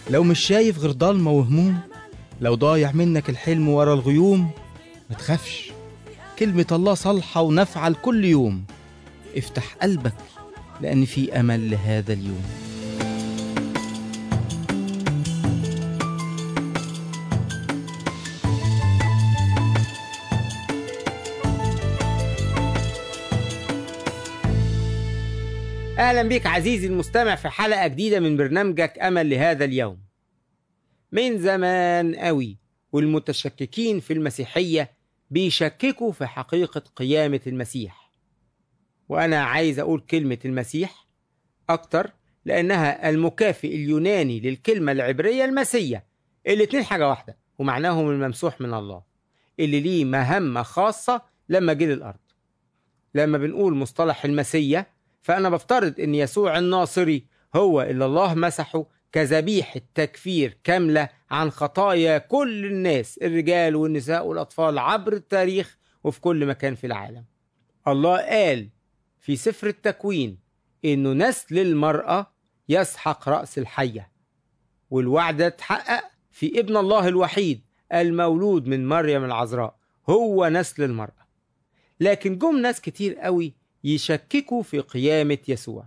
لو مش شايف غير ضلمة وهموم لو ضايع منك الحلم ورا الغيوم ما تخافش كلمة الله صالحة ونافعة لكل يوم افتح قلبك لأن في أمل لهذا اليوم أهلا بك عزيزي المستمع في حلقة جديدة من برنامجك أمل لهذا اليوم من زمان قوي والمتشككين في المسيحية بيشككوا في حقيقة قيامة المسيح وأنا عايز أقول كلمة المسيح أكتر لأنها المكافئ اليوناني للكلمة العبرية المسيح الاتنين حاجة واحدة ومعناهم الممسوح من الله اللي ليه مهمة خاصة لما جه للأرض لما بنقول مصطلح المسيح فأنا بفترض إن يسوع الناصري هو اللي الله مسحه كذبيحة تكفير كاملة عن خطايا كل الناس الرجال والنساء والأطفال عبر التاريخ وفي كل مكان في العالم الله قال في سفر التكوين إنه نسل المرأة يسحق رأس الحية والوعد ده اتحقق في ابن الله الوحيد المولود من مريم العذراء هو نسل المرأة لكن جم ناس كتير قوي يشككوا في قيامة يسوع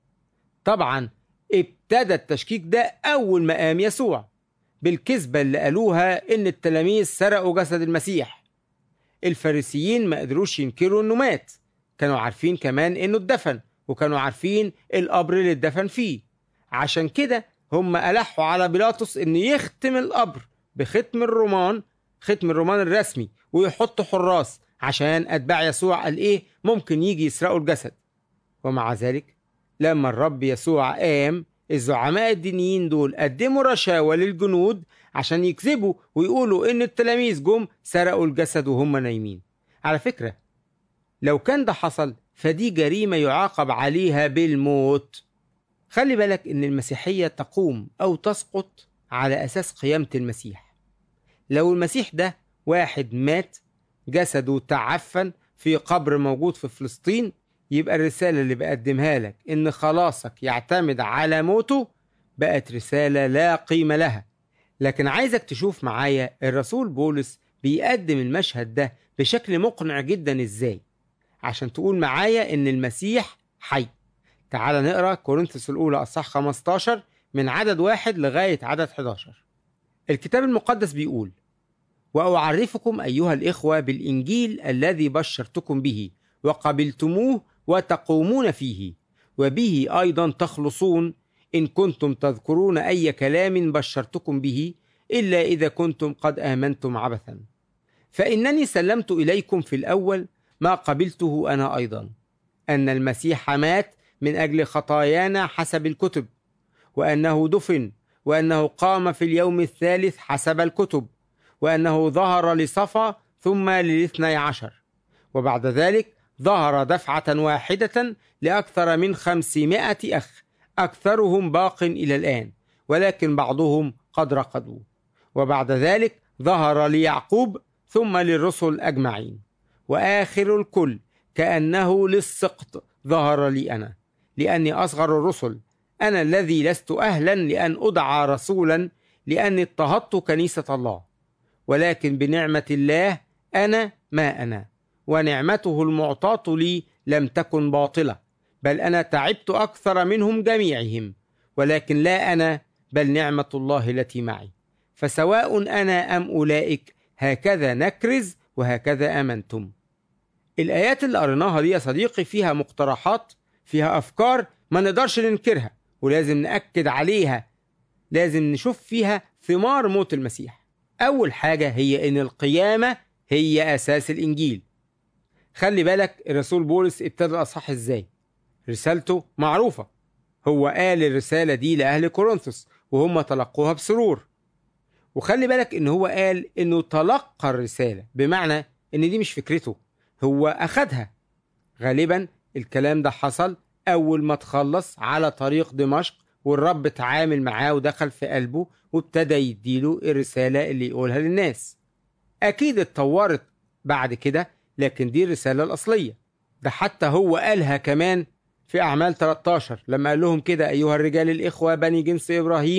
طبعا ابتدى التشكيك ده أول ما قام يسوع بالكذبة اللي قالوها إن التلاميذ سرقوا جسد المسيح الفارسيين ما قدروش ينكروا إنه مات كانوا عارفين كمان إنه اتدفن وكانوا عارفين القبر اللي اتدفن فيه عشان كده هم ألحوا على بيلاطس إن يختم القبر بختم الرومان ختم الرومان الرسمي ويحط حراس عشان أتباع يسوع قال إيه ممكن يجي يسرقوا الجسد ومع ذلك لما الرب يسوع قام الزعماء الدينيين دول قدموا رشاوى للجنود عشان يكذبوا ويقولوا إن التلاميذ جم سرقوا الجسد وهم نايمين على فكرة لو كان ده حصل فدي جريمة يعاقب عليها بالموت خلي بالك إن المسيحية تقوم أو تسقط على أساس قيامة المسيح لو المسيح ده واحد مات جسده تعفن في قبر موجود في فلسطين يبقى الرسالة اللي بقدمها لك إن خلاصك يعتمد على موته بقت رسالة لا قيمة لها لكن عايزك تشوف معايا الرسول بولس بيقدم المشهد ده بشكل مقنع جدا إزاي عشان تقول معايا إن المسيح حي تعال نقرأ كورنثوس الأولى أصح 15 من عدد واحد لغاية عدد 11 الكتاب المقدس بيقول واعرفكم ايها الاخوه بالانجيل الذي بشرتكم به وقبلتموه وتقومون فيه وبه ايضا تخلصون ان كنتم تذكرون اي كلام بشرتكم به الا اذا كنتم قد امنتم عبثا فانني سلمت اليكم في الاول ما قبلته انا ايضا ان المسيح مات من اجل خطايانا حسب الكتب وانه دفن وانه قام في اليوم الثالث حسب الكتب وأنه ظهر لصفا ثم للاثني عشر وبعد ذلك ظهر دفعة واحدة لأكثر من خمسمائة أخ أكثرهم باق إلى الآن ولكن بعضهم قد رقدوا وبعد ذلك ظهر ليعقوب ثم للرسل أجمعين وآخر الكل كأنه للسقط ظهر لي أنا لأني أصغر الرسل أنا الذي لست أهلا لأن أدعى رسولا لأني اضطهدت كنيسة الله ولكن بنعمة الله أنا ما أنا ونعمته المعطاة لي لم تكن باطلة بل أنا تعبت أكثر منهم جميعهم ولكن لا أنا بل نعمة الله التي معي فسواء أنا أم أولئك هكذا نكرز وهكذا آمنتم الآيات اللي قريناها دي يا صديقي فيها مقترحات فيها أفكار ما نقدرش ننكرها ولازم نأكد عليها لازم نشوف فيها ثمار موت المسيح أول حاجة هي إن القيامة هي أساس الإنجيل خلي بالك الرسول بولس ابتدى الأصحاح إزاي رسالته معروفة هو قال الرسالة دي لأهل كورنثوس وهم تلقوها بسرور وخلي بالك إن هو قال إنه تلقى الرسالة بمعنى إن دي مش فكرته هو أخدها غالبا الكلام ده حصل أول ما تخلص على طريق دمشق والرب اتعامل معاه ودخل في قلبه وابتدى يديله الرسالة اللي يقولها للناس أكيد اتطورت بعد كده لكن دي الرسالة الأصلية ده حتى هو قالها كمان في أعمال 13 لما قال لهم كده أيها الرجال الإخوة بني جنس إبراهيم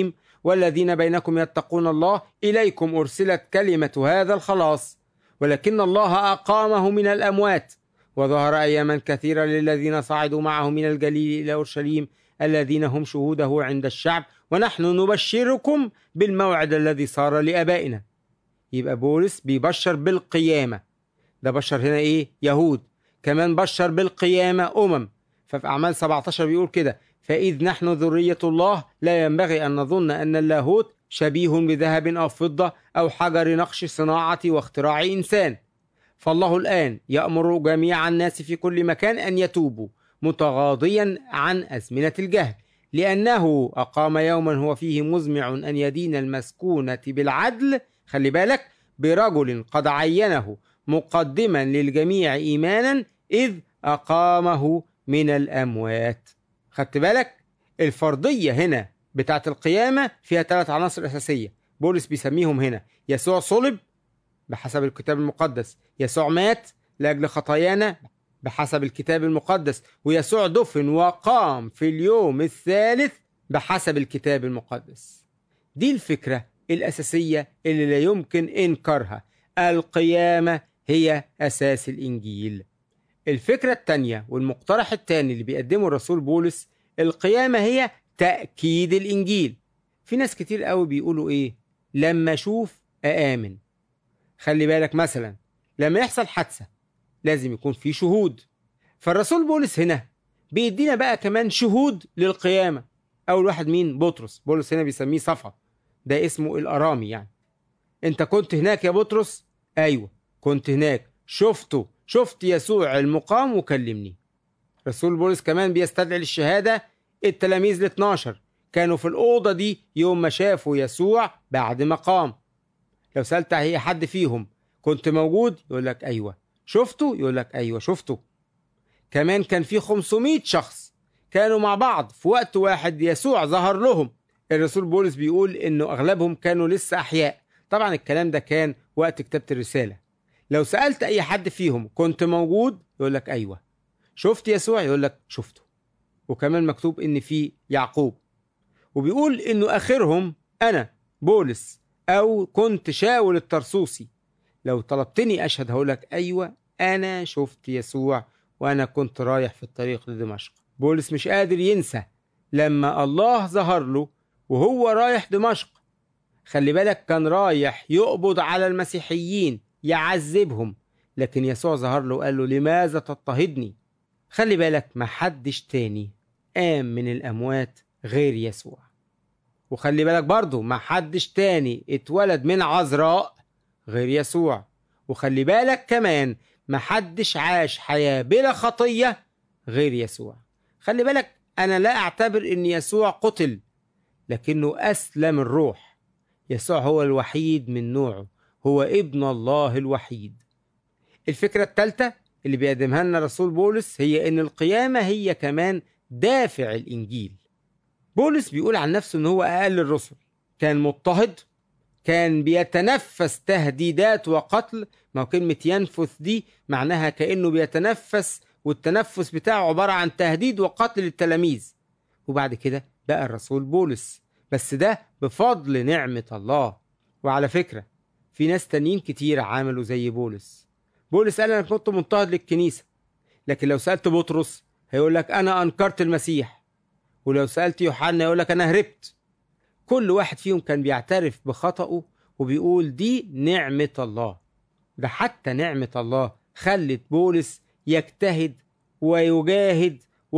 والذين بينكم يتقون الله إليكم أرسلت كلمة هذا الخلاص ولكن الله أقامه من الأموات وظهر أياما كثيرة للذين صعدوا معه من الجليل إلى أورشليم الذين هم شهوده عند الشعب ونحن نبشركم بالموعد الذي صار لآبائنا يبقى بولس بيبشر بالقيامة ده بشر هنا إيه يهود كمان بشر بالقيامة أمم ففي أعمال 17 بيقول كده فإذ نحن ذرية الله لا ينبغي أن نظن أن اللاهوت شبيه بذهب أو فضة أو حجر نقش صناعة واختراع إنسان فالله الآن يأمر جميع الناس في كل مكان أن يتوبوا متغاضيا عن أزمنة الجهل لأنه أقام يوما هو فيه مزمع أن يدين المسكونة بالعدل خلي بالك برجل قد عينه مقدما للجميع إيمانا إذ أقامه من الأموات خدت بالك الفرضية هنا بتاعت القيامة فيها ثلاث عناصر أساسية بولس بيسميهم هنا يسوع صلب بحسب الكتاب المقدس يسوع مات لأجل خطايانا بحسب الكتاب المقدس ويسوع دفن وقام في اليوم الثالث بحسب الكتاب المقدس دي الفكرة الأساسية اللي لا يمكن إنكارها القيامة هي أساس الإنجيل الفكرة التانية والمقترح التاني اللي بيقدمه الرسول بولس القيامة هي تأكيد الإنجيل في ناس كتير قوي بيقولوا إيه لما أشوف أآمن خلي بالك مثلا لما يحصل حادثة لازم يكون في شهود فالرسول بولس هنا بيدينا بقى كمان شهود للقيامة أول واحد مين بطرس بولس هنا بيسميه صفا ده اسمه الأرامي يعني أنت كنت هناك يا بطرس أيوة كنت هناك شفته شفت يسوع المقام وكلمني رسول بولس كمان بيستدعي للشهادة التلاميذ ال 12 كانوا في الأوضة دي يوم ما شافوا يسوع بعد ما قام لو سألت أي حد فيهم كنت موجود يقول لك أيوة شفته يقول لك أيوة شفته كمان كان في 500 شخص كانوا مع بعض في وقت واحد يسوع ظهر لهم الرسول بولس بيقول إنه أغلبهم كانوا لسه أحياء طبعا الكلام ده كان وقت كتابة الرسالة لو سألت أي حد فيهم كنت موجود يقول لك أيوة شفت يسوع يقول لك شفته وكمان مكتوب إن في يعقوب وبيقول إنه آخرهم أنا بولس أو كنت شاول الترسوسي لو طلبتني أشهد هقول لك أيوة أنا شفت يسوع وأنا كنت رايح في الطريق لدمشق بولس مش قادر ينسى لما الله ظهر له وهو رايح دمشق خلي بالك كان رايح يقبض على المسيحيين يعذبهم لكن يسوع ظهر له وقال له لماذا تضطهدني خلي بالك ما حدش تاني قام من الأموات غير يسوع وخلي بالك برضو ما حدش تاني اتولد من عذراء غير يسوع وخلي بالك كمان ما حدش عاش حياة بلا خطية غير يسوع خلي بالك أنا لا أعتبر أن يسوع قتل لكنه أسلم الروح يسوع هو الوحيد من نوعه هو ابن الله الوحيد الفكرة الثالثة اللي بيقدمها لنا رسول بولس هي أن القيامة هي كمان دافع الإنجيل بولس بيقول عن نفسه أنه هو أقل الرسل كان مضطهد كان بيتنفس تهديدات وقتل ما هو كلمة ينفث دي معناها كأنه بيتنفس والتنفس بتاعه عبارة عن تهديد وقتل التلاميذ وبعد كده بقى الرسول بولس بس ده بفضل نعمة الله وعلى فكرة في ناس تانيين كتير عملوا زي بولس بولس قال أنا كنت مضطهد للكنيسة لكن لو سألت بطرس هيقول لك أنا أنكرت المسيح ولو سألت يوحنا يقول لك أنا هربت كل واحد فيهم كان بيعترف بخطأه وبيقول دي نعمة الله ده حتى نعمة الله خلت بولس يجتهد ويجاهد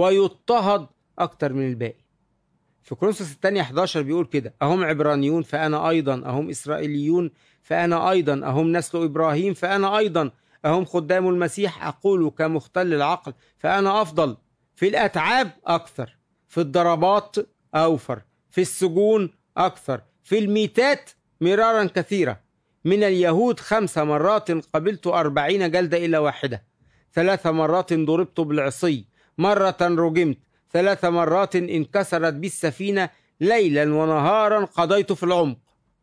ويضطهد أكتر من الباقي في كورنثوس الثانية 11 بيقول كده أهم عبرانيون فأنا أيضا أهم إسرائيليون فأنا أيضا أهم نسل إبراهيم فأنا أيضا أهم خدام المسيح أقول كمختل العقل فأنا أفضل في الأتعاب أكثر في الضربات أوفر في السجون أكثر في الميتات مرارا كثيرة من اليهود خمس مرات قبلت أربعين جلدة إلى واحدة ثلاث مرات ضربت بالعصي مرة رجمت ثلاث مرات انكسرت بي السفينة ليلا ونهارا قضيت في العمق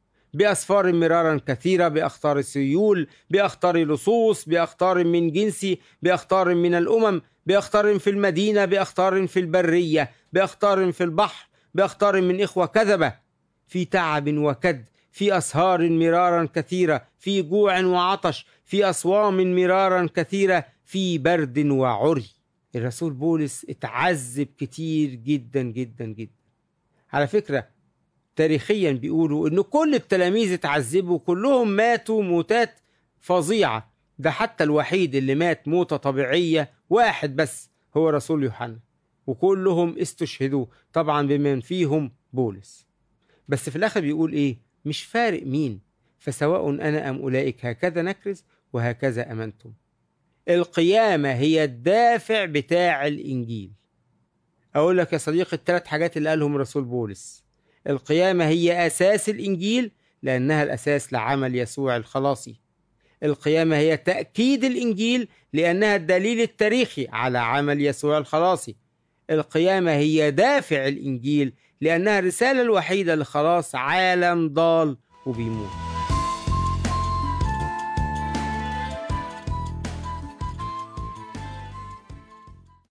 بأسفار مرارا كثيرة بأخطار سيول بأخطار لصوص بأخطار من جنسي بأخطار من الأمم بأخطار في المدينة بأخطار في البرية بأخطار في البحر بأخطار من إخوة كذبة في تعب وكد في أسهار مرارا كثيرة في جوع وعطش في أصوام مرارا كثيرة في برد وعري الرسول بولس اتعذب كتير جدا جدا جدا على فكرة تاريخيا بيقولوا ان كل التلاميذ اتعذبوا كلهم ماتوا موتات فظيعة ده حتى الوحيد اللي مات موتة طبيعية واحد بس هو رسول يوحنا وكلهم استشهدوا طبعا بمن فيهم بولس بس في الاخر بيقول ايه مش فارق مين فسواء انا ام اولئك هكذا نكرز وهكذا امنتم القيامه هي الدافع بتاع الانجيل اقول لك يا صديقي الثلاث حاجات اللي قالهم رسول بولس القيامه هي اساس الانجيل لانها الاساس لعمل يسوع الخلاصي القيامه هي تاكيد الانجيل لانها الدليل التاريخي على عمل يسوع الخلاصي القيامه هي دافع الانجيل لانها الرساله الوحيده لخلاص عالم ضال وبيموت